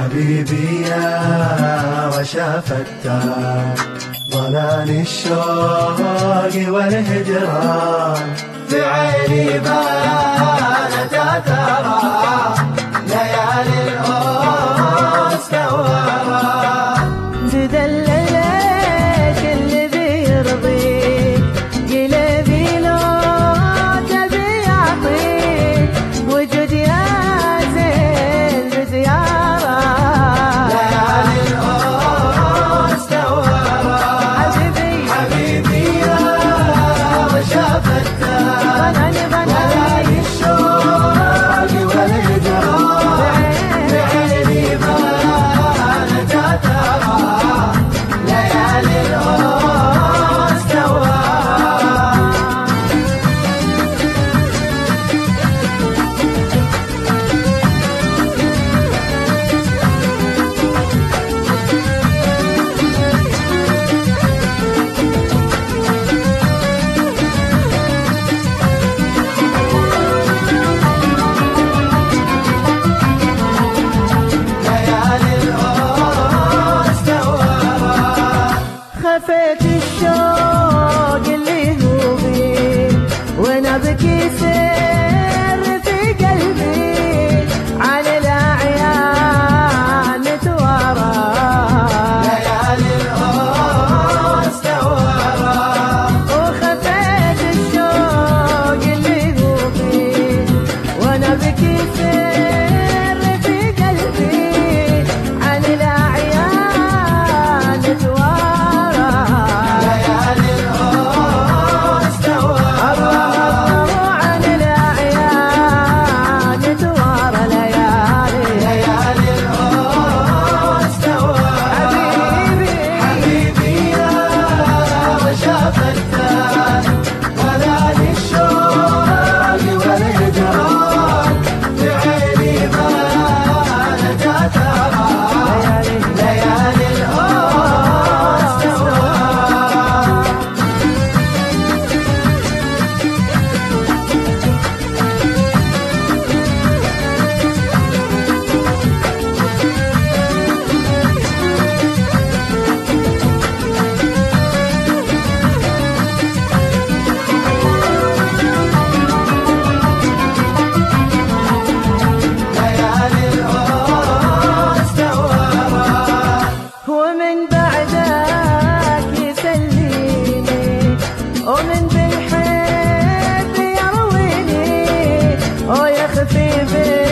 حبيبي يا وشافت ضلال الشوق والهجران في عيني بانت ترى ليالي الأنس دوارا تدللك اللي بيرضيك قلبي لو تبي يعطيك وجود يا زين بزيارة ليالي الأنس دوارا حبيبي حبيبي يا وشافت غناني غناني ليالي الشوق والهجران بعيني بانت ترى ليالي الأنس دوارا ليالي الأنس دوارا خفيت الشوق اللي هو بي وانا ابكي سر في قلبي على الاعيان نتوارى ليالي الأنس دوارا وخفيت الشوق اللي هو بي وانا ابكي سر في قلبي على الاعيان نتوارى ليالي الأنس دوارا عن الأعيان توارى ليالي ليالي الأنس دوارا حبيبي حبيبي يا وشافت ضلال الشوق والهجران بعيني بانت ترى ليالي الأنس دوارا ليالي الأنس دوارا ومن بعدك يسليني ومن بالحب يرويني ويخفي بي